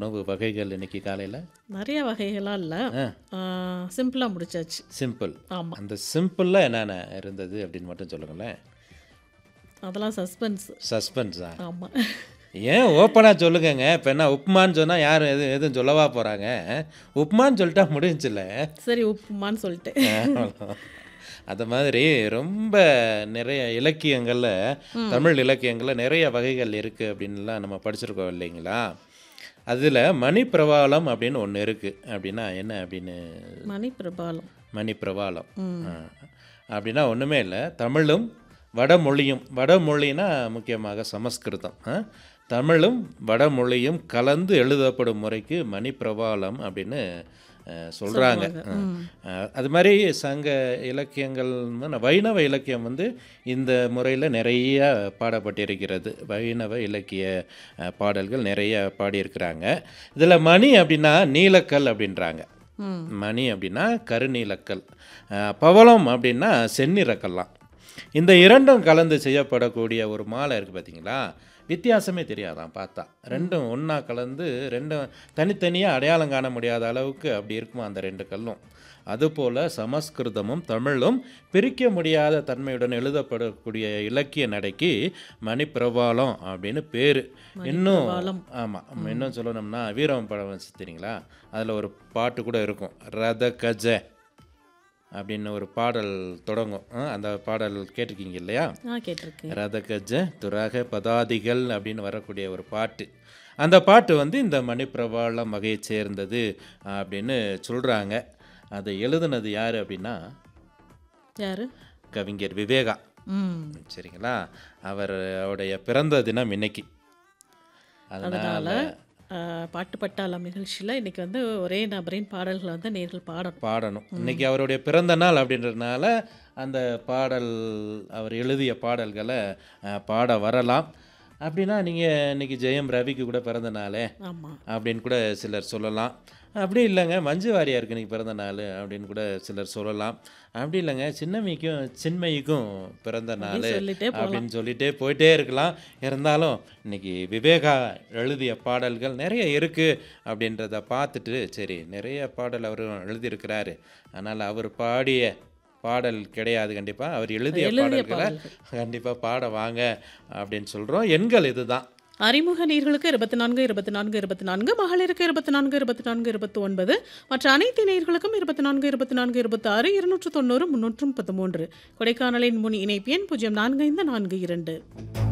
உணவு வகைகள் இன்னைக்கு காலையில் நிறைய வகைகளாக இல்லை சிம்பிளாக முடிச்சாச்சு சிம்பிள் ஆமாம் அந்த சிம்பிளில் என்னென்ன இருந்தது அப்படின்னு மட்டும் சொல்லுங்களேன் அதெல்லாம் சஸ்பென்ஸ் சஸ்பென்ஸா ஆமாம் ஏன் ஓப்பனாக சொல்லுங்கங்க இப்போ என்ன உப்புமான்னு சொன்னால் யாரும் எதுவும் எதுவும் சொல்லவா போகிறாங்க உப்புமான்னு சொல்லிட்டா முடிஞ்சுல சரி உப்புமான்னு சொல்லிட்டேன் அது மாதிரி ரொம்ப நிறைய இலக்கியங்களில் தமிழ் இலக்கியங்களில் நிறைய வகைகள் இருக்குது அப்படின்லாம் நம்ம படிச்சிருக்கோம் இல்லைங்களா அதில் மணிப்பிரவாளம் அப்படின்னு ஒன்று இருக்குது அப்படின்னா என்ன அப்படின்னு மணி பிரபாலம் மணிப்பிரவாளம் ஆ. அப்படின்னா ஒன்றுமே இல்லை தமிழும் வடமொழியும் வடமொழினா முக்கியமாக சமஸ்கிருதம் ஆ? தமிழும் வடமொழியும் கலந்து எழுதப்படும் முறைக்கு மணிப்பிரவாளம் அப்படின்னு சொல்கிறாங்க அது மாதிரி சங்க இலக்கியங்கள் வந்து வைணவ இலக்கியம் வந்து இந்த முறையில் நிறைய பாடப்பட்டிருக்கிறது வைணவ இலக்கிய அஹ், பாடல்கள் நிறைய பாடியிருக்கிறாங்க இதில் மணி அப்படின்னா நீலக்கல் அப்படின்றாங்க ம் மணி அப்படின்னா கருநீலக்கல் அஹ், பவளம் அப்படின்னா செந்நிறக்கல்லாம் இந்த இரண்டும் கலந்து செய்யப்படக்கூடிய ஒரு மாலை இருக்குது பார்த்தீங்களா வித்தியாசமே தெரியாதான் பார்த்தா ரெண்டும் ஒன்றா கலந்து ரெண்டும் தனித்தனியாக அடையாளம் காண முடியாத அளவுக்கு அப்படி இருக்குமா அந்த ரெண்டு கல்லும் அதுபோல் சமஸ்கிருதமும் தமிழும் பிரிக்க முடியாத தன்மையுடன் எழுதப்படக்கூடிய இலக்கிய நடைக்கு மணிப்பிரபாலம் அப்படின்னு பேர் இன்னும் ஆமாம் இன்னும் சொல்லணும்னா வீரம் படம் வச்சு தெரியுங்களா அதில் ஒரு பாட்டு கூட இருக்கும் ரத கஜ அப்படின்னு ஒரு பாடல் தொடங்கும் ஆ, அந்த பாடல் கேட்டிருக்கீங்க இல்லையா நான் கேட்டிருக்கேன் ரத கஜ துரக பதாதிகள் அப்படின்னு வரக்கூடிய ஒரு பாட்டு அந்த பாட்டு வந்து இந்த மணிப்பிரபாளம் வகையைச் சேர்ந்தது அப்படின்னு சொல்கிறாங்க அதை எழுதுனது யார் அப்படின்னா யாரு கவிஞர் விவேகா ம் சரிங்களா அவர் அவருடைய பிறந்த தினம் இன்னைக்கு அதனால் ஆஹ், பாட்டு பட்டாளம் நிகழ்ச்சியில் இன்னைக்கு வந்து ஒரே நபரின் பாடல்களை வந்து நேர்கள் பாடணும் பாடணும் இன்னைக்கு அவருடைய பிறந்த நாள் அப்படின்றதுனால அந்த பாடல் அவர் எழுதிய பாடல்களை அஹ், பாட வரலாம் அப்படின்னா நீங்கள் இன்னைக்கு ஜெயம் ரவிக்கு கூட பிறந்த நாளே ஆமாம் அப்படின்னு கூட சிலர் சொல்லலாம் அப்படி இல்லைங்க மஞ்சு வாரியாருக்கு இன்னைக்கு பிறந்த நாள் அப்படின்னு கூட சிலர் சொல்லலாம் அப்படி இல்லைங்க சின்னமிக்கும் சின்மயிக்கும் பிறந்த நாள் சொல்லிட்டே அப்படின்னு சொல்லிட்டே போயிட்டே இருக்கலாம் இருந்தாலும் இன்னைக்கு விவேகா எழுதிய பாடல்கள் நிறைய இருக்குது அப்படின்றத பார்த்துட்டு சரி நிறைய பாடல் அவரும் எழுதியிருக்கிறாரு அதனால் அவர் பாடிய பாடல் கிடையாது கண்டிப்பாக அவர் எழுதிய எழுதிய பாடல்களை கண்டிப்பாக பாட வாங்க அப்படின்னு சொல்கிறோம் எண்கள் இதுதான் அறிமுக நீர்களுக்கு இருபத்தி நான்கு இருபத்தி நான்கு இருபத்தி நான்கு மகளிருக்கு இருபத்தி நான்கு இருபத்தி நான்கு இருபத்தி ஒன்பது மற்ற அனைத்து நேர்களுக்கும் இருபத்தி நான்கு இருபத்தி நான்கு இருபத்தி ஆறு இருநூற்று தொண்ணூறு முன்னூற்று முப்பத்து மூன்று கொடைக்கானலின் முன் இணைப்பு எண் பூஜ்ஜியம் நான்கு ஐந்து நான்கு இரண்டு